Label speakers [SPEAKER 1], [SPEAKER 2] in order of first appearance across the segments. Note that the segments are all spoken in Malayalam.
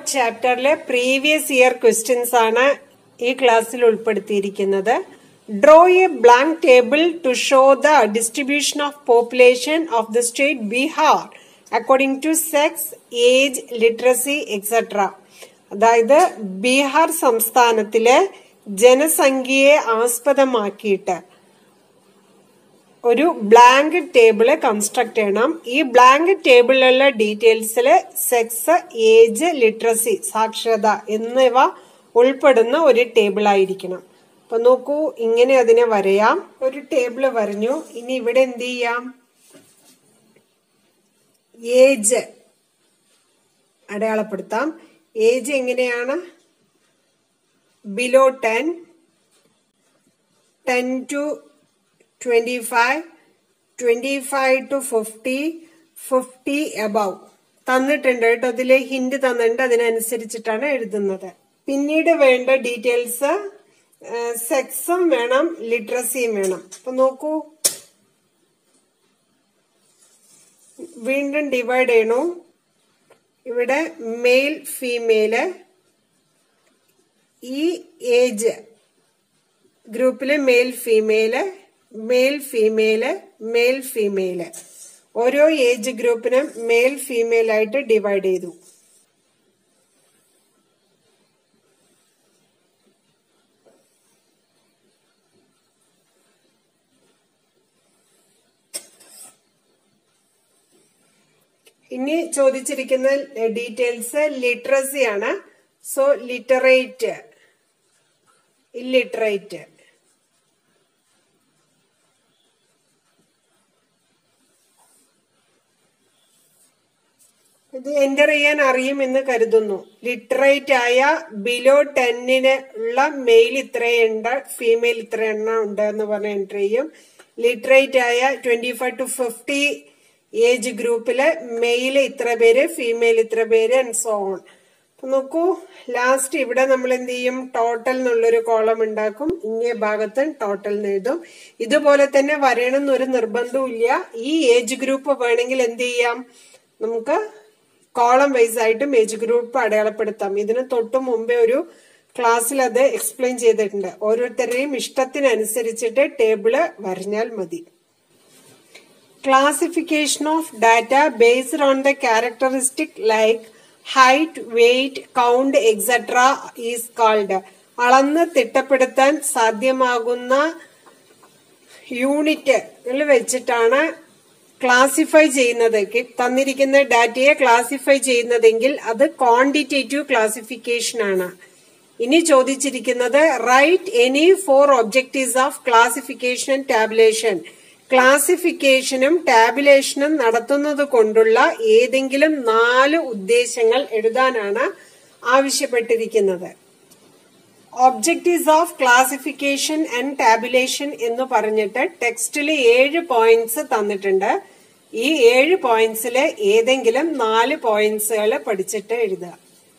[SPEAKER 1] ചാപ്റ്ററിലെ പ്രീവിയസ് ഇയർ ക്വസ്റ്റ്യൻസ് ആണ് ഈ ക്ലാസ്സിൽ ഉൾപ്പെടുത്തിയിരിക്കുന്നത് draw a blank table to show the distribution of population of the state Bihar according to sex age literacy etcetera അതായത് ബീഹാർ സംസ്ഥാനത്തിലെ ജനസംഖ്യയെ ആസ്പദമാക്കിയിട്ട് ഒരു ബ്ലാങ്ക് ടേബിള് കൺസ്ട്രക്ട് ചെയ്യണം ഈ ബ്ലാങ്ക് ടേബിളിലുള്ള ഡീറ്റെയിൽസിൽ സെക്സ് ഏജ് ലിറ്ററസി സാക്ഷരത എന്നിവ ഉൾപ്പെടുന്ന ഒരു ടേബിൾ ആയിരിക്കണം അപ്പൊ നോക്കൂ ഇങ്ങനെ അതിനെ വരയാം ഒരു ടേബിൾ വരഞ്ഞു ഇനി ഇവിടെ എന്ത് ചെയ്യാം ഏജ് അടയാളപ്പെടുത്താം ഏജ് എങ്ങനെയാണ് below ten ten to twenty five twenty five to fifty fifty above തന്നിട്ടുണ്ട് കേട്ടോ അതിലെ ഹിന്റ് തന്നിട്ടുണ്ട് അതിനനുസരിച്ചിട്ടാണ് എഴുതുന്നത് പിന്നീട് വേണ്ട ഡീറ്റെയിൽസ് സെക്സും വേണം ലിറ്ററസിയും വേണം അപ്പൊ നോക്കൂ വീണ്ടും ഡിവൈഡ് ചെയ്യണു ഇവിടെ മെയിൽ ഫീമെയില് ഈ ഏജ് ഗ്രൂപ്പില് male female male female male female ഓരോ ഏജ് ഗ്രൂപ്പിനും മെയിൽ ഫീമെയിൽ ആയിട്ട് ഡിവൈഡ് ചെയ്തു ഇനി ചോദിച്ചിരിക്കുന്ന ഡീറ്റെയിൽസ് ലിറ്ററസി ആണ് സോ ലിറ്ററേറ്റ് ഇല്ലിറ്ററേറ്റ് ഇത് എൻ്റർ ചെയ്യാൻ അറിയുമെന്ന് കരുതുന്നു ലിറ്ററേറ്റ് ആയ ബിലോ ടെന്നിന് ഉള്ള മെയിൽ ഇത്രയുണ്ട് ഫീമെയിൽ ഇത്ര എണ്ണം ഉണ്ട് എന്ന് പറഞ്ഞ് എൻ്റർ ചെയ്യും ലിറ്ററേറ്റ് ആയ twenty five to fifty age ഗ്രൂപ്പില് മെയിൽ ഇത്ര പേര് ഫീമെയിൽ ഇത്ര പേര് ആൻഡ് സോ ഓൺ അപ്പൊ നോക്കൂ ലാസ്റ്റ് ഇവിടെ നമ്മൾ എന്ത് ചെയ്യും ടോട്ടൽ എന്നുള്ളൊരു കോളം ഉണ്ടാക്കും ഇങ്ങേ ഭാഗത്ത് ടോട്ടൽ എഴുതും ഇതുപോലെ തന്നെ വരണം എന്നൊരു നിർബന്ധവും ഇല്ല ഈ ഏജ് ഗ്രൂപ്പ് വേണമെങ്കിൽ എന്ത് ചെയ്യാം നമുക്ക് കോളം വൈസ് ആയിട്ടും ഏജ് ഗ്രൂപ്പ് അടയാളപ്പെടുത്താം ഇതിന് തൊട്ട് മുമ്പേ ഒരു ക്ലാസ്സിൽ അത് എക്സ്പ്ലെയിൻ ചെയ്തിട്ടുണ്ട് ഓരോരുത്തരുടെയും ഇഷ്ടത്തിനനുസരിച്ചിട്ട് ടേബിള് വരഞ്ഞാൽ മതി classification of data based on the characteristic like height weight count etcetera is called അളന്ന് തിട്ടപ്പെടുത്താൻ സാധ്യമാകുന്ന യൂണിറ്റുകൾ വെച്ചിട്ടാണ് ക്ലാസിഫൈ ചെയ്യുന്നത് തന്നിരിക്കുന്ന ഡാറ്റയെ ക്ലാസിഫൈ ചെയ്യുന്നതെങ്കിൽ അത് ക്വാണ്ടിറ്റേറ്റീവ് ക്ലാസിഫിക്കേഷൻ ആണ് ഇനി ചോദിച്ചിരിക്കുന്നത് write any four objectives of classification and tabulation ക്ലാസിഫിക്കേഷനും ടാബുലേഷനും നടത്തുന്നത് കൊണ്ടുള്ള ഏതെങ്കിലും നാല് ഉദ്ദേശങ്ങൾ എഴുതാനാണ് ആവശ്യപ്പെട്ടിരിക്കുന്നത് objectives of classification and tabulation എന്ന് പറഞ്ഞിട്ട് ടെക്സ്റ്റിൽ ഏഴ് പോയിന്റ്സ് തന്നിട്ടുണ്ട് ഈ ഏഴ് പോയിന്റ്സില് ഏതെങ്കിലും നാല് പോയിന്റ്സുകൾ പഠിച്ചിട്ട് എഴുതുക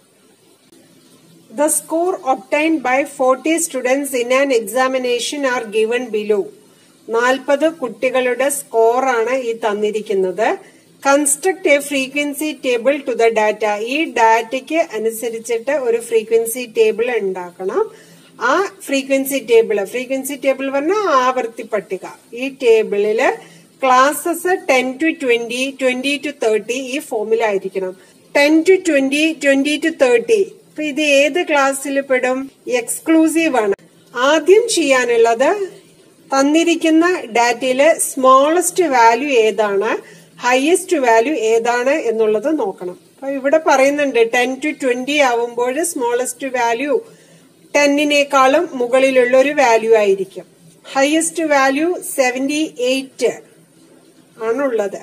[SPEAKER 1] the score obtained by forty students in an examination are given below നാൽപ്പത് കുട്ടികളുടെ സ്കോറാണ് ഈ തന്നിരിക്കുന്നത് construct a frequency table to the data ഈ ഡാറ്റയ്ക്ക് അനുസരിച്ചിട്ട് ഒരു ഫ്രീക്വൻസി ടേബിൾ ഉണ്ടാക്കണം ആ ഫ്രീക്വൻസി ടേബിൾ ഫ്രീക്വൻസി ടേബിൾ പറഞ്ഞാൽ ആവർത്തി പട്ടിക ഈ ടേബിളില് classes ten to twenty twenty to thirty ഈ ഫോമിലായിരിക്കണം ten to twenty twenty to thirty അപ്പൊ ഇത് ഏത് ക്ലാസ്സിൽ പെടും എക്സ്ക്ലൂസീവ് ആണ് ആദ്യം ചെയ്യാനുള്ളത് തന്നിരിക്കുന്ന ഡാറ്റയില് സ്മോളസ്റ്റ് വാല്യൂ ഏതാണ് ഹയസ്റ്റ് വാല്യൂ ഏതാണ് എന്നുള്ളത് നോക്കണം അപ്പൊ ഇവിടെ പറയുന്നുണ്ട് ടെൻ ടു ട്വന്റി ആവുമ്പോൾ സ്മോളസ്റ്റ് വാല്യൂ ടെന്നിനേക്കാളും മുകളിലുള്ള ഒരു വാല്യൂ ആയിരിക്കും ഹയസ്റ്റ് വാല്യൂ സെവന്റി എയ്റ്റ് ആണുള്ളത്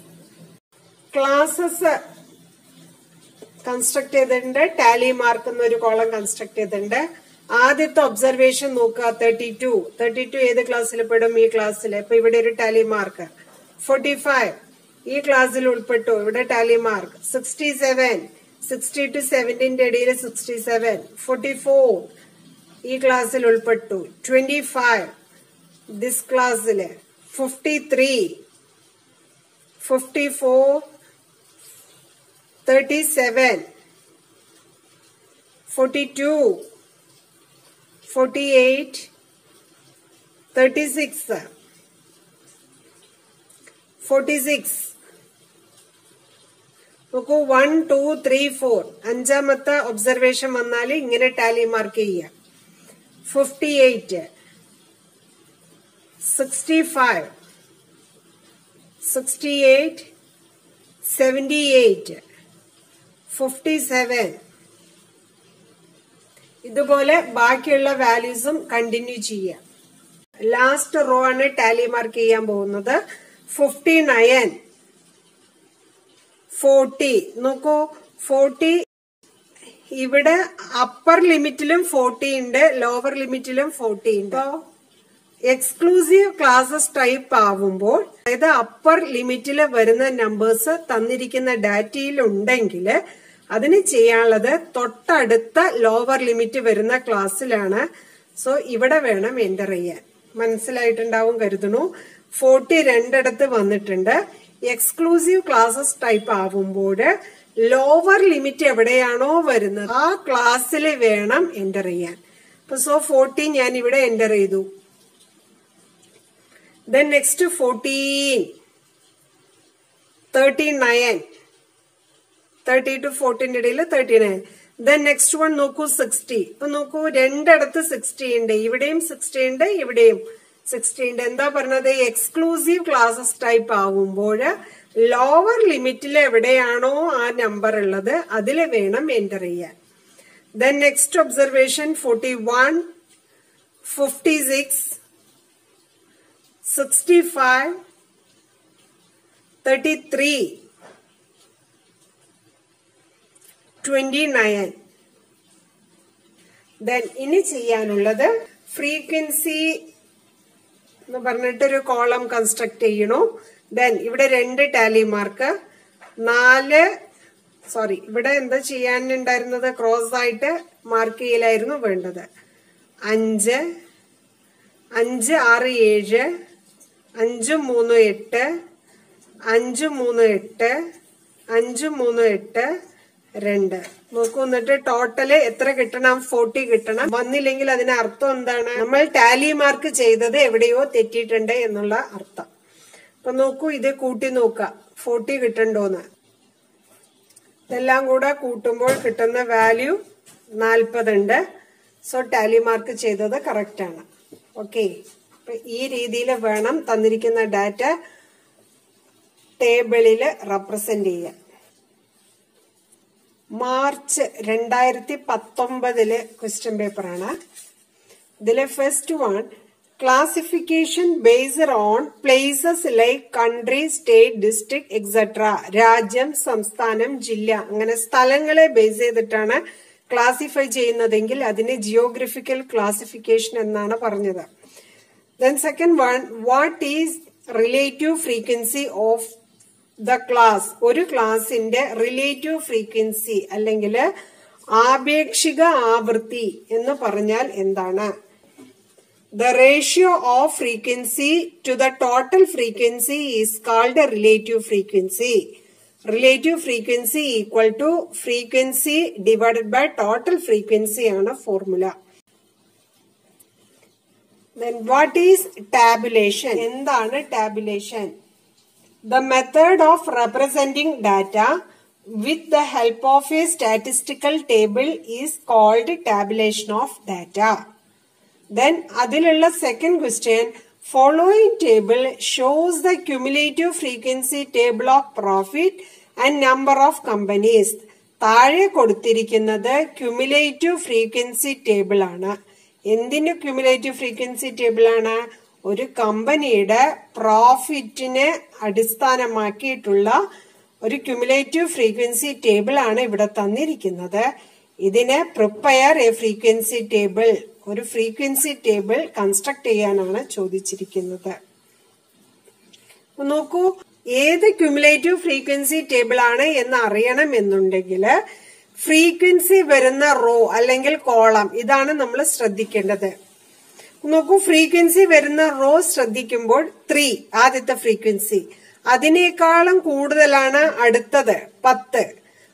[SPEAKER 1] ക്ലാസസ് കൺസ്ട്രക്ട് ചെയ്തിട്ടുണ്ട് ടാലി മാർക്ക് എന്നൊരു കോളം കൺസ്ട്രക്ട് ചെയ്തിട്ടുണ്ട് ആദ്യത്തെ ഒബ്സർവേഷൻ നോക്കുക തേർട്ടി ടു തേർട്ടി ടു ഏത് ക്ലാസ്സിൽ പെടും ഈ ക്ലാസ്സിൽ ഇപ്പൊ ഇവിടെ ഒരു ടാലി മാർക്ക് ഫോർട്ടി ഫൈവ് ഈ ക്ലാസ്സിൽ ഉൾപ്പെട്ടു ഇവിടെ tally mark sixty seven sixty to സെവന്റിന്റെ ഇടയിൽ സിക്സ്റ്റി സെവൻ ഫോർട്ടി ഫോർ ഈ ക്ലാസ്സിൽ ഉൾപ്പെട്ടു ട്വന്റി ഫൈവ് ദിസ് ക്ലാസ്സില് fifty three fifty four thirty seven forty two forty eight thirty six forty six നോക്കൂ വൺ ടു ത്രീ ഫോർ അഞ്ചാമത്തെ ഒബ്സർവേഷൻ വന്നാൽ ഇങ്ങനെ ടാലി മാർക്ക് ചെയ്യുക fifty eight sixty five sixty eight seventy eight fifty seven ഇതുപോലെ ബാക്കിയുള്ള വാല്യൂസും കണ്ടിന്യൂ ചെയ്യാം ലാസ്റ്റ് റോ ആണ് ടാലി മാർക്ക് ചെയ്യാൻ പോകുന്നത് ഫിഫ്റ്റി നയൻ ഫോർട്ടി നോക്കൂ ഫോർട്ടി ഇവിടെ അപ്പർ ലിമിറ്റിലും ഫോർട്ടി ഉണ്ട് ലോവർ ലിമിറ്റിലും ഫോർട്ടി ഉണ്ട് എക്സ്ക്ലൂസീവ് ക്ലാസസ് ടൈപ്പ് ആവുമ്പോൾ അതായത് അപ്പർ ലിമിറ്റിൽ വരുന്ന നമ്പേഴ്സ് തന്നിരിക്കുന്ന ഡാറ്റയിൽ ഉണ്ടെങ്കിൽ അതിന് ചെയ്യാനുള്ളത് തൊട്ടടുത്ത ലോവർ ലിമിറ്റ് വരുന്ന ക്ലാസ്സിലാണ് സോ ഇവിടെ വേണം എൻ്റർ ചെയ്യാൻ മനസ്സിലായിട്ടുണ്ടാവും കരുതണു ഫോർട്ടി രണ്ടിടത്ത് വന്നിട്ടുണ്ട് എക്സ്ക്ലൂസീവ് ക്ലാസസ് ടൈപ്പ് ആവുമ്പോൾ ലോവർ ലിമിറ്റ് എവിടെയാണോ വരുന്നത് ആ ക്ലാസ്സിൽ വേണം എൻ്റർ ചെയ്യാൻ അപ്പൊ സോ ഫോർട്ടി ഞാൻ ഇവിടെ എൻ്റർ ചെയ്തു then next fourteen thirty nine thirty to ഫോർട്ടീൻ്റെ ഇടയിൽ thirty nine then next one നോക്കൂ സിക്സ്റ്റി ഇപ്പൊ നോക്കൂ രണ്ടിടത്ത് സിക്സ്റ്റി ഉണ്ട് ഇവിടെയും സിക്സ്റ്റി ഉണ്ട് ഇവിടെയും സിക്സ്റ്റി ഉണ്ട് എന്താ പറഞ്ഞത് എക്സ്ക്ലൂസീവ് ക്ലാസസ് ടൈപ്പ് ആവുമ്പോൾ ലോവർ ലിമിറ്റിൽ എവിടെയാണോ ആ നമ്പർ ഉള്ളത് അതിൽ വേണം എൻ്റർ ചെയ്യാൻ then next observation forty one fifty six sixty five thirty three twenty nine then ഇനി ചെയ്യാനുള്ളത് ഫ്രീക്വൻസി എന്ന് പറഞ്ഞിട്ടൊരു കോളം കൺസ്ട്രക്ട് ചെയ്യണു ദെൻ ഇവിടെ രണ്ട് ടാലി മാർക്ക് നാല് സോറി ഇവിടെ എന്താ ചെയ്യാനുണ്ടായിരുന്നത് ക്രോസ് ആയിട്ട് മാർക്ക് ചെയ്യലായിരുന്നു വേണ്ടത് അഞ്ച് അഞ്ച് ആറ് ഏഴ് അഞ്ച് മൂന്ന് എട്ട് അഞ്ച് മൂന്ന് എട്ട് അഞ്ച് മൂന്ന് എട്ട് രണ്ട് നോക്കൂ എന്നിട്ട് ടോട്ടല് എത്ര കിട്ടണം ഫോർട്ടി കിട്ടണം വന്നില്ലെങ്കിൽ അതിന് അർത്ഥം എന്താണ് നമ്മൾ ടാലി മാർക്ക് ചെയ്തത് എവിടെയോ തെറ്റിയിട്ടുണ്ട് എന്നുള്ള അർത്ഥം അപ്പൊ നോക്കൂ ഇത് കൂട്ടി നോക്ക ഫോർട്ടി കിട്ടണ്ടോന്ന് ഇതെല്ലാം കൂടെ കൂട്ടുമ്പോൾ കിട്ടുന്ന വാല്യൂ നാൽപ്പതുണ്ട് സോ ടാലി മാർക്ക് ചെയ്തത് കറക്റ്റ് ആണ് ഓക്കെ അപ്പൊ ഈ രീതിയിൽ വേണം തന്നിരിക്കുന്ന ഡാറ്റ ടേബിളിൽ റെപ്രസെന്റ് ചെയ്യാൻ മാർച്ച് രണ്ടായിരത്തി പത്തൊമ്പതിലെ ക്വസ്റ്റ്യൻ പേപ്പറാണ് ഇതിലെ first one classification based on places like country state district etcetera രാജ്യം സംസ്ഥാനം ജില്ല അങ്ങനെ സ്ഥലങ്ങളെ ബേസ് ചെയ്തിട്ടാണ് ക്ലാസിഫൈ ചെയ്യുന്നതെങ്കിൽ അതിന് ജിയോഗ്രഫിക്കൽ ക്ലാസിഫിക്കേഷൻ എന്നാണ് പറഞ്ഞത് then second one what is relative frequency of the class ഒരു ക്ലാസിന്റെ റിലേറ്റീവ് ഫ്രീക്വൻസി അല്ലെങ്കിൽ ആപേക്ഷിക ആവൃത്തി എന്ന് പറഞ്ഞാൽ എന്താണ് the ratio of frequency to the total frequency is called relative frequency relative frequency equal to frequency divided by total frequency ആണ് formula then what is tabulation എന്താണ് tabulation The method of representing data with the help of a statistical table is called tabulation of data. Then അതിലുള്ള second question following table shows the cumulative frequency table of profit and number of companies. താഴെ കൊടുത്തിരിക്കുന്നത് ക്യുമുലേറ്റീവ് ഫ്രീക്വൻസി ടേബിൾ ആണ് എന്തിന്റെ ക്യുമുലേറ്റീവ് ഫ്രീക്വൻസി ടേബിൾ ആണ് ഒരു കമ്പനിയുടെ പ്രോഫിറ്റിനെ അടിസ്ഥാനമാക്കിയിട്ടുള്ള ഒരു ക്യുമുലേറ്റീവ് ഫ്രീക്വൻസി ടേബിൾ ആണ് ഇവിടെ തന്നിരിക്കുന്നത് ഇതിനെ പ്രിപ്പയർ എ ഫ്രീക്വൻസി ടേബിൾ ഒരു ഫ്രീക്വൻസി ടേബിൾ കൺസ്ട്രക്ട് ചെയ്യാനാണ് ചോദിച്ചിരിക്കുന്നത് നോക്കൂ ഏത് ക്യുമുലേറ്റീവ് ഫ്രീക്വൻസി ടേബിൾ ആണ് എന്ന് അറിയണം എന്നുണ്ടെങ്കിൽ ഫ്രീക്വൻസി വരുന്ന റോ അല്ലെങ്കിൽ കോളം ഇതാണ് നമ്മൾ ശ്രദ്ധിക്കേണ്ടത് നോക്കൂ ഫ്രീക്വൻസി വരുന്ന റോ ശ്രദ്ധിക്കുമ്പോൾ ത്രീ ആദ്യത്തെ ഫ്രീക്വൻസി അതിനേക്കാളും കൂടുതലാണ് അടുത്തത് പത്ത്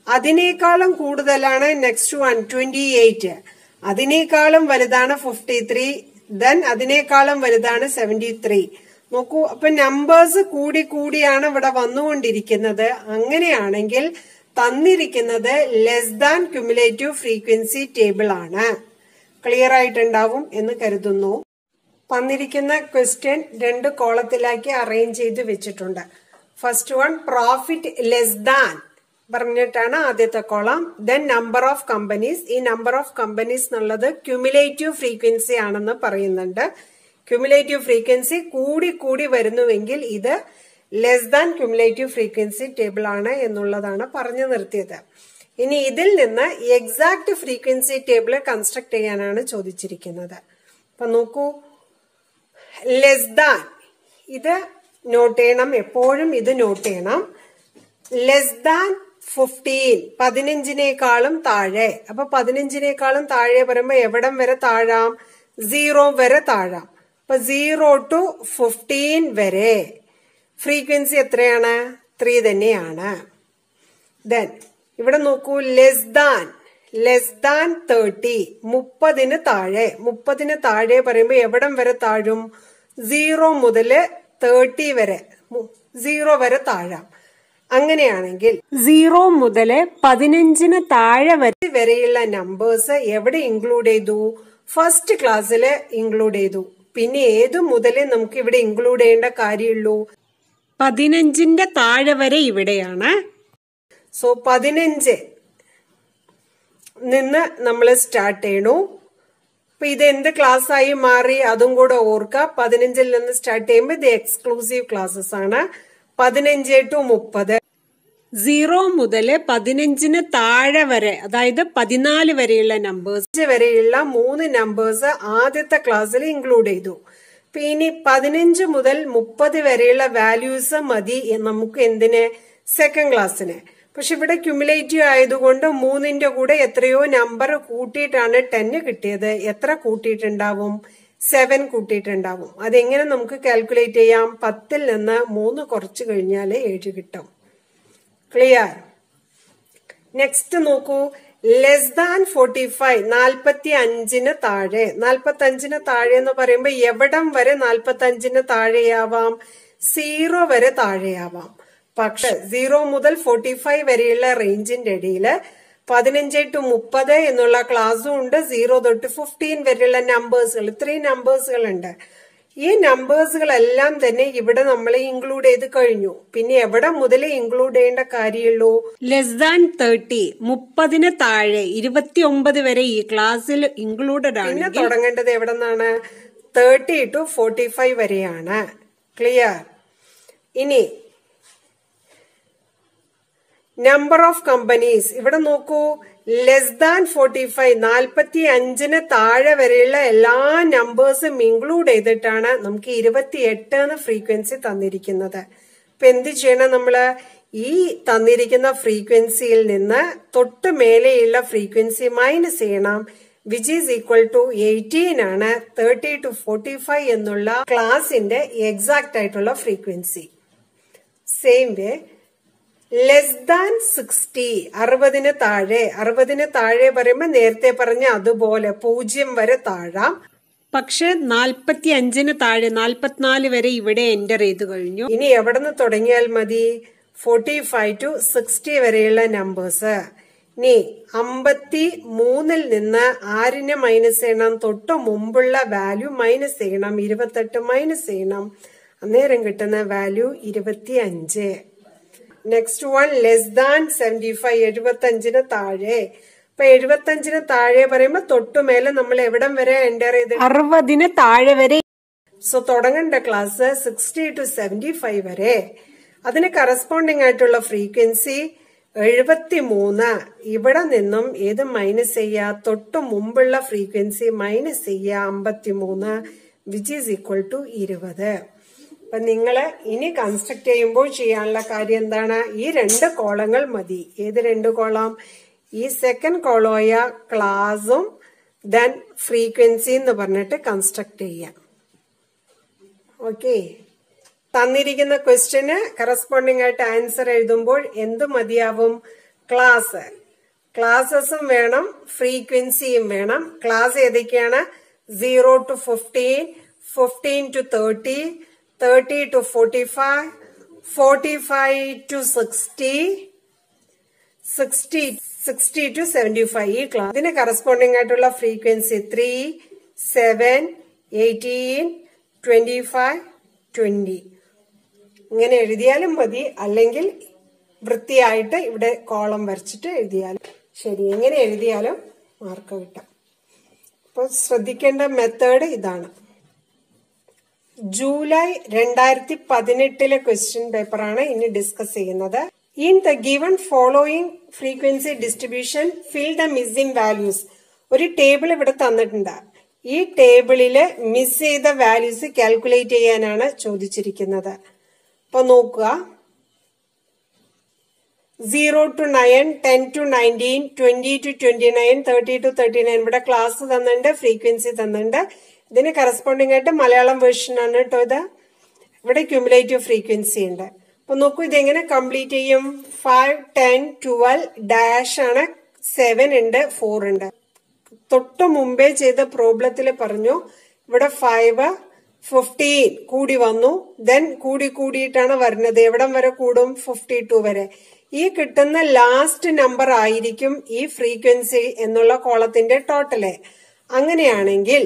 [SPEAKER 1] അതിനേക്കാളും കൂടുതലാണ് നെക്സ്റ്റ് വൺ ട്വന്റി എയ്റ്റ് അതിനേക്കാളും വലുതാണ് ഫിഫ്റ്റി ത്രീ ദെൻ അതിനേക്കാളും വലുതാണ് സെവന്റി ത്രീ നോക്കൂ അപ്പൊ നമ്പേഴ്സ് കൂടി കൂടിയാണ് ഇവിടെ വന്നുകൊണ്ടിരിക്കുന്നത് അങ്ങനെയാണെങ്കിൽ തന്നിരിക്കുന്നത് less than cumulative frequency table ആണ് ക്ലിയർ ആയിട്ടുണ്ടാവും എന്ന് കരുതുന്നു തന്നിരിക്കുന്ന ക്വസ്റ്റ്യൻ രണ്ട് കോളത്തിലാക്കി അറേഞ്ച് ചെയ്ത് വെച്ചിട്ടുണ്ട് first one profit less than പറഞ്ഞിട്ടാണ് ആദ്യത്തെ column then number of companies ഈ നമ്പർ ഓഫ് കമ്പനീസ് എന്നുള്ളത് ക്യുമുലേറ്റീവ് ഫ്രീക്വൻസി ആണെന്ന് പറയുന്നുണ്ട് ക്യുമുലേറ്റീവ് ഫ്രീക്വൻസി കൂടി കൂടി വരുന്നുവെങ്കിൽ ഇത് less than cumulative frequency table ആണ് എന്നുള്ളതാണ് പറഞ്ഞു നിർത്തിയത് ഇനി ഇതിൽ നിന്ന് എക്സാക്ട് ഫ്രീക്വൻസി ടേബിൾ കൺസ്ട്രക്ട് ചെയ്യാനാണ് ചോദിച്ചിരിക്കുന്നത് അപ്പൊ നോക്കൂ ലെസ് ദാൻ ഇത് നോട്ട് ചെയ്യണം എപ്പോഴും ഇത് നോട്ട് ചെയ്യണം ലെസ് ദാൻ ഫിഫ്റ്റീൻ പതിനഞ്ചിനേക്കാളും താഴെ അപ്പൊ പതിനഞ്ചിനേക്കാളും താഴെ പറയുമ്പോ എവിടം വരെ താഴാം സീറോ വരെ താഴാം അപ്പൊ സീറോ ടു ഫിഫ്റ്റീൻ വരെ ഫ്രീക്വൻസി എത്രയാണ് ത്രീ തന്നെയാണ് ദെൻ ഇവിടെ നോക്കൂ less than less than thirty മുപ്പതിന് താഴെ മുപ്പതിന് താഴെ പറയുമ്പോൾ എവിടം വരെ താഴും സീറോ മുതല് തേർട്ടി വരെ സീറോ വരെ താഴാം അങ്ങനെയാണെങ്കിൽ സീറോ മുതല് പതിനഞ്ചിന് താഴെ വരെ വരെയുള്ള നമ്പേഴ്സ് എവിടെ ഇൻക്ലൂഡ് ചെയ്തു ഫസ്റ്റ് ക്ലാസ്സില് ഇൻക്ലൂഡ് ചെയ്തു പിന്നെ ഏതു മുതലേ നമുക്ക് ഇവിടെ ഇൻക്ലൂഡ് ചെയ്യേണ്ട കാര്യമുള്ളൂ പതിനഞ്ചിന്റെ താഴെ വരെ ഇവിടെയാണ് സോ പതിനഞ്ച് നിന്ന് നമ്മൾ സ്റ്റാർട്ട് ചെയ്യണു അപ്പൊ ഇത് എന്ത് ക്ലാസ് ആയി മാറി അതും കൂടെ ഓർക്കുക പതിനഞ്ചിൽ നിന്ന് സ്റ്റാർട്ട് ചെയ്യുമ്പോൾ ഇത് എക്സ്ക്ലൂസീവ് ക്ലാസ്സസ് ആണ് പതിനഞ്ച് ടു മുപ്പത് സീറോ മുതൽ പതിനഞ്ചിന് താഴെ വരെ അതായത് പതിനാല് വരെയുള്ള നമ്പേഴ്സ് വരെയുള്ള മൂന്ന് നമ്പേഴ്സ് ആദ്യത്തെ ക്ലാസ്സിൽ ഇൻക്ലൂഡ് ചെയ്തു അപ്പൊ ഇനി പതിനഞ്ച് മുതൽ മുപ്പത് വരെയുള്ള വാല്യൂസ് മതി നമുക്ക് എന്തിന് സെക്കൻഡ് ക്ലാസ്സിന് പക്ഷെ ഇവിടെ ക്യുമുലേറ്റീവ് ആയതുകൊണ്ട് മൂന്നിന്റെ കൂടെ എത്രയോ നമ്പർ കൂട്ടിയിട്ടാണ് ടെന്ന് കിട്ടിയത് എത്ര കൂട്ടിയിട്ടുണ്ടാവും സെവൻ കൂട്ടിയിട്ടുണ്ടാവും അതെങ്ങനെ നമുക്ക് കാൽക്കുലേറ്റ് ചെയ്യാം പത്തിൽ നിന്ന് മൂന്ന് കുറച്ച് കഴിഞ്ഞാൽ ഏഴ് കിട്ടും ക്ലിയർ നെക്സ്റ്റ് നോക്കൂ ലെസ് ദാൻ ഫോർട്ടി ഫൈവ് നാൽപ്പത്തി അഞ്ചിന് താഴെ നാൽപ്പത്തി അഞ്ചിന് താഴെ എന്ന് പറയുമ്പോൾ എവിടം വരെ നാൽപ്പത്തി അഞ്ചിന് താഴെയാവാം സീറോ വരെ താഴെയാവാം പക്ഷെ സീറോ മുതൽ ഫോർട്ടി ഫൈവ് വരെയുള്ള റേഞ്ചിന്റെ ഇടയിൽ പതിനഞ്ച് ടു മുപ്പത് എന്നുള്ള ക്ലാസ്സും ഉണ്ട് സീറോ തൊട്ട് ഫിഫ്റ്റീൻ വരെയുള്ള നമ്പേഴ്സുകൾ ഇത്രയും നമ്പേഴ്സുകൾ ഉണ്ട് ഈ നമ്പേഴ്സുകളെല്ലാം തന്നെ ഇവിടെ നമ്മൾ ഇൻക്ലൂഡ് ചെയ്ത് കഴിഞ്ഞു പിന്നെ എവിടെ മുതൽ ഇൻക്ലൂഡ് ചെയ്യേണ്ട കാര്യമുള്ളൂ ലെസ് ദാൻ തേർട്ടി മുപ്പതിന് താഴെ ഇരുപത്തി ഒമ്പത് വരെ ഈ ക്ലാസ്സിൽ ഇൻക്ലൂഡഡ് ആണ് പിന്നെ തുടങ്ങേണ്ടത് എവിടെ നിന്നാണ് തേർട്ടി ടു ഫോർട്ടി ഫൈവ് വരെയാണ് ക്ലിയർ ഇനി നമ്പർ ഓഫ് കമ്പനീസ് ഇവിടെ നോക്കൂ ലെസ് ദാൻ ഫോർട്ടി ഫൈവ് നാൽപ്പത്തി അഞ്ചിന് താഴെ വരെയുള്ള എല്ലാ നമ്പേഴ്സും ഇൻക്ലൂഡ് ചെയ്തിട്ടാണ് നമുക്ക് ഇരുപത്തി എട്ട് എന്ന ഫ്രീക്വൻസി തന്നിരിക്കുന്നത് ഇപ്പൊ എന്ത് ചെയ്യണം നമ്മള് ഈ തന്നിരിക്കുന്ന ഫ്രീക്വൻസിയിൽ നിന്ന് തൊട്ട് മേലെയുള്ള ഫ്രീക്വൻസി മൈനസ് ചെയ്യണം which is equal to eighteen ആണ് തേർട്ടി ടു ഫോർട്ടി ഫൈവ് എന്നുള്ള ക്ലാസിന്റെ എക്സാക്ട് ആയിട്ടുള്ള frequency same way less than sixty അറുപതിന് താഴെ അറുപതിന് താഴെ പറയുമ്പോൾ നേരത്തെ പറഞ്ഞ അതുപോലെ പൂജ്യം വരെ താഴാം പക്ഷെ നാൽപ്പത്തി അഞ്ചിന് താഴെ നാൽപ്പത്തിനാല് വരെ ഇവിടെ എന്റർ ചെയ്ത് കഴിഞ്ഞു ഇനി എവിടെ നിന്ന് തുടങ്ങിയാൽ മതി ഫോർട്ടി ഫൈവ് ടു സിക്സ്റ്റി വരെയുള്ള നമ്പേഴ്സ് ഇനി അമ്പത്തി മൂന്നിൽ നിന്ന് ആരിനെ മൈനസ് ചെയ്യണം തൊട്ട് മുമ്പുള്ള വാല്യൂ മൈനസ് ചെയ്യണം ഇരുപത്തെട്ട് മൈനസ് ചെയ്യണം അന്നേരം കിട്ടുന്ന വാല്യൂ ഇരുപത്തി അഞ്ച് next one less than seventy five എഴുപത്തി അഞ്ചിന് താഴെ ഇപ്പൊ എഴുപത്തി അഞ്ചിന് താഴെ പറയുമ്പോ തൊട്ടുമേലെ നമ്മൾ എവിടം വരെ എൻ്റർ ചെയ്ത് അറുപതിന് താഴെ വരെ സോ തുടങ്ങേണ്ട class sixty to seventy five വരെ അതിന് കറസ്പോണ്ടിങ് ആയിട്ടുള്ള ഫ്രീക്വൻസി എഴുപത്തി മൂന്ന് ഇവിടെ നിന്നും ഏത് മൈനസ് ചെയ്യുക തൊട്ട് മുമ്പുള്ള ഫ്രീക്വൻസി മൈനസ് ചെയ്യുക അമ്പത്തി മൂന്ന് വിച്ച് ഈസ് ഈക്വൽ ടു ഇരുപത് അപ്പൊ നിങ്ങൾ ഇനി കൺസ്ട്രക്ട് ചെയ്യുമ്പോൾ ചെയ്യാനുള്ള കാര്യം എന്താണ് ഈ രണ്ട് കോളങ്ങൾ മതി ഏത് രണ്ട് കോളം ഈ സെക്കൻഡ് കോളമായ ക്ലാസും ദെൻ ഫ്രീക്വൻസി എന്ന് പറഞ്ഞിട്ട് കൺസ്ട്രക്ട് ചെയ്യാം ഓക്കെ തന്നിരിക്കുന്ന ക്വസ്റ്റ്യന് കറസ്പോണ്ടിങ് ആയിട്ട് ആൻസർ എഴുതുമ്പോൾ എന്ത് മതിയാവും ക്ലാസ് ക്ലാസ്സസും വേണം ഫ്രീക്വൻസിയും വേണം ക്ലാസ് ഏതൊക്കെയാണ് zero to fifteen fifteen to thirty thirty to forty five forty five to sixty sixty sixty to seventy five ഈ ക്ലാസ് ഇതിന് കറസ്പോണ്ടിങ് ആയിട്ടുള്ള frequency three seven eighteen twenty five twenty ഇങ്ങനെ എഴുതിയാലും മതി അല്ലെങ്കിൽ വൃത്തിയായിട്ട് ഇവിടെ കോളം വരച്ചിട്ട് എഴുതിയാലും ശരി എങ്ങനെ എഴുതിയാലും മാർക്ക് കിട്ടാം അപ്പോൾ ശ്രദ്ധിക്കേണ്ട മെത്തേഡ് ഇതാണ് ജൂലൈ രണ്ടായിരത്തി പതിനെട്ടിലെ ക്വസ്റ്റ്യൻ പേപ്പറാണ് ഇനി ഡിസ്കസ് ചെയ്യുന്നത് in the given following frequency distribution fill the missing values ഒരു ടേബിൾ ഇവിടെ തന്നിട്ടുണ്ട് ഈ ടേബിളില് മിസ് ചെയ്ത വാല്യൂസ് കാൽക്കുലേറ്റ് ചെയ്യാനാണ് ചോദിച്ചിരിക്കുന്നത് അപ്പൊ നോക്കുക zero to nine ten to nineteen twenty to twenty nine thirty to thirty nine ഇവിടെ ക്ലാസ് തന്നിട്ടുണ്ട് ഫ്രീക്വൻസി തന്നിട്ടുണ്ട് ഇതിന് കറസ്പോണ്ടിങ് ആയിട്ട് മലയാളം വേർഷൻ ആണ് കേട്ടോ ഇത് ഇവിടെ ക്യൂമുലേറ്റീവ് ഫ്രീക്വൻസി ഉണ്ട് അപ്പൊ നോക്കൂ ഇതെങ്ങനെ കംപ്ലീറ്റ് ചെയ്യും ഫൈവ് ടെൻ ട്വൽവ് ഡാഷ് ആണ് സെവൻ ഉണ്ട് ഫോർ ഉണ്ട് തൊട്ട് മുമ്പേ ചെയ്ത പ്രോബ്ലത്തിൽ പറഞ്ഞു ഇവിടെ ഫൈവ് ഫിഫ്റ്റീൻ കൂടി വന്നു ദെൻ കൂടി കൂടിയിട്ടാണ് വരുന്നത് എവിടം വരെ കൂടും ഫിഫ്റ്റി ടു വരെ ഈ കിട്ടുന്ന ലാസ്റ്റ് നമ്പർ ആയിരിക്കും ഈ ഫ്രീക്വൻസി എന്നുള്ള കോളത്തിന്റെ ടോട്ടല് അങ്ങനെയാണെങ്കിൽ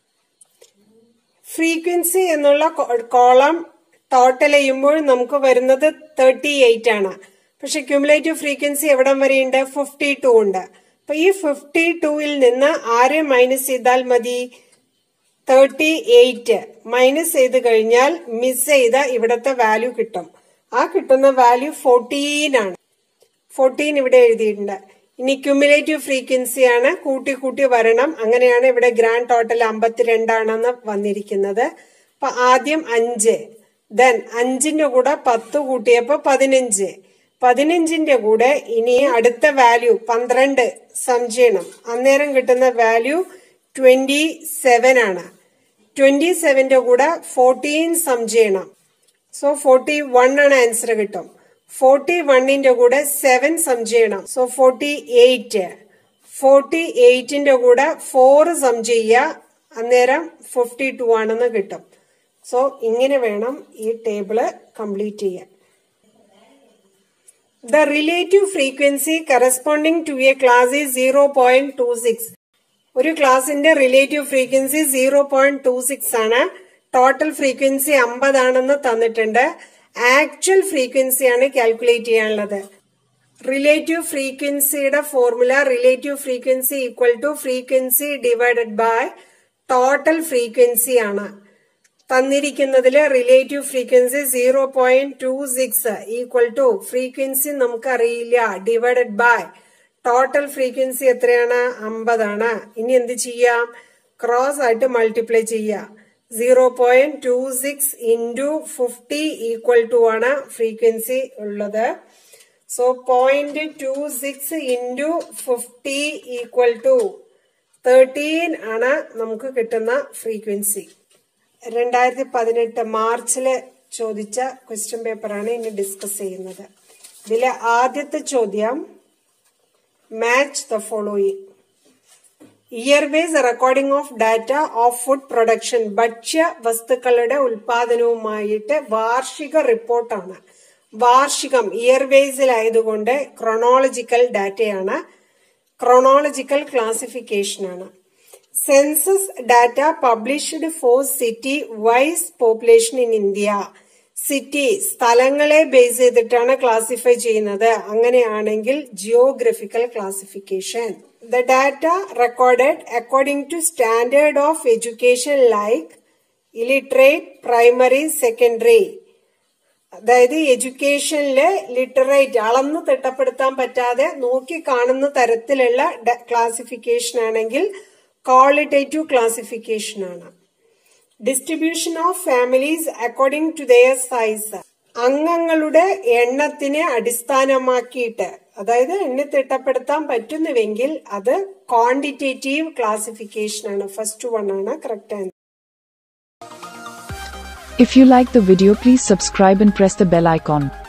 [SPEAKER 1] ഫ്രീക്വൻസി എന്നുള്ള കോളം ടോട്ടൽ ചെയ്യുമ്പോൾ നമുക്ക് വരുന്നത് തേർട്ടി എയ്റ്റ് ആണ് പക്ഷെ ക്യൂമുലേറ്റീവ് ഫ്രീക്വൻസി എവിടം വരെയുണ്ട് ഫിഫ്റ്റി ടു ഉണ്ട് അപ്പൊ ഈ ഫിഫ്റ്റി ടൂവിൽ നിന്ന് ആരെ മൈനസ് ചെയ്താൽ മതി തേർട്ടി എയ്റ്റ് മൈനസ് ചെയ്ത് കഴിഞ്ഞാൽ മിസ് ചെയ്ത ഇവിടത്തെ വാല്യൂ കിട്ടും ആ കിട്ടുന്ന വാല്യൂ ഫോർട്ടീൻ ആണ് ഫോർട്ടീൻ ഇവിടെ എഴുതിയിട്ടുണ്ട് ഇനി ക്യുമുലേറ്റീവ് ഫ്രീക്വൻസി ആണ് കൂട്ടി കൂട്ടി വരണം അങ്ങനെയാണ് ഇവിടെ ഗ്രാൻഡ് ടോട്ടൽ അമ്പത്തിരണ്ടാണെന്ന് വന്നിരിക്കുന്നത് അപ്പൊ ആദ്യം അഞ്ച് ദെൻ അഞ്ചിന്റെ കൂടെ പത്ത് കൂട്ടിയപ്പോ പതിനഞ്ച് പതിനഞ്ചിന്റെ കൂടെ ഇനി അടുത്ത വാല്യൂ പന്ത്രണ്ട് സം ചെയ്യണം അന്നേരം കിട്ടുന്ന വാല്യൂ ട്വന്റി സെവൻ ആണ് ട്വന്റി സെവന്റെ കൂടെ ഫോർട്ടീൻ സം ചെയ്യണം സോ ഫോർട്ടി വൺ ആണ് ആൻസർ കിട്ടും ഫോർട്ടി വണ്ണിന്റെ കൂടെ സെവൻ സം ചെയ്യണം സോ ഫോർട്ടി എയ്റ്റ് ഫോർട്ടി എയ്റ്റിന്റെ കൂടെ ഫോർ സം ചെയ്യുക അന്നേരം ഫിഫ്റ്റി ടു ആണെന്ന് കിട്ടും സോ ഇങ്ങനെ വേണം ഈ ടേബിള് കംപ്ലീറ്റ് ചെയ്യാൻ the relative frequency corresponding to a class is zero point two six ഒരു ക്ലാസിന്റെ relative frequency zero point two six ആണ് ടോട്ടൽ ഫ്രീക്വൻസി അമ്പതാണെന്ന് തന്നിട്ടുണ്ട് ആക്ച്വൽ ഫ്രീക്വൻസിയാണ് കാൽക്കുലേറ്റ് ചെയ്യാനുള്ളത് റിലേറ്റീവ് ഫ്രീക്വൻസിയുടെ formula relative frequency equal to frequency divided by total frequency ആണ് തന്നിരിക്കുന്നതിൽ relative frequency zero point two six equal to frequency നമുക്കറിയില്ല ഡിവൈഡഡ് ബൈ ടോട്ടൽ ഫ്രീക്വൻസി എത്രയാണ് അമ്പതാണ് ഇനി എന്ത് ചെയ്യാം ക്രോസ് ആയിട്ട് മൾട്ടിപ്ലൈ ചെയ്യാം zero point two six into fifty equal to ആണ് ഫ്രീക്വൻസി ഉള്ളത് so point two six into fifty equal to thirteen ആണ് നമുക്ക് കിട്ടുന്ന ഫ്രീക്വൻസി രണ്ടായിരത്തി പതിനെട്ട് മാർച്ചില് ചോദിച്ച ക്വസ്റ്റ്യൻ പേപ്പറാണ് ഇനി ഡിസ്കസ് ചെയ്യുന്നത് ഇതിലെ ആദ്യത്തെ ചോദ്യം match the following year base recording of data of food production ഭക്ഷ്യ വസ്തുക്കളുടെ ഉൽപാദനവുമായിട്ട് വാർഷിക റിപ്പോർട്ടാണ് വാർഷികം ഇയർ ബേസിലായതുകൊണ്ട് ക്രോണോളജിക്കൽ ഡാറ്റയാണ് ക്രോണോളജിക്കൽ ക്ലാസിഫിക്കേഷൻ ആണ് census data published for city wise population in India city സ്ഥലങ്ങളെ ബേസ് ചെയ്തിട്ടാണ് ക്ലാസിഫൈ ചെയ്യുന്നത് അങ്ങനെയാണെങ്കിൽ geographical classification the data recorded according to standard of education like illiterate primary secondary അതായത് എഡ്യൂക്കേഷനില് ലിറ്ററേറ്റ് അളന്ന് തിട്ടപ്പെടുത്താൻ പറ്റാതെ നോക്കി കാണുന്ന തരത്തിലുള്ള ക്ലാസിഫിക്കേഷൻ ആണെങ്കിൽ ക്വാളിറ്റേറ്റീവ് ക്ലാസിഫിക്കേഷൻ ആണ് distribution of families according to their size അംഗങ്ങളുടെ എണ്ണത്തിനെ അടിസ്ഥാനമാക്കിയിട്ട് അതായത് എണ്ണി തിട്ടപ്പെടുത്താൻ പറ്റുന്നുവെങ്കിൽ അത് ക്വാണ്ടിറ്റേറ്റീവ് ക്ലാസിഫിക്കേഷൻ ആണ് ഫസ്റ്റ് വൺ ആണ് correct answer
[SPEAKER 2] If you like the video please subscribe and press the bell icon.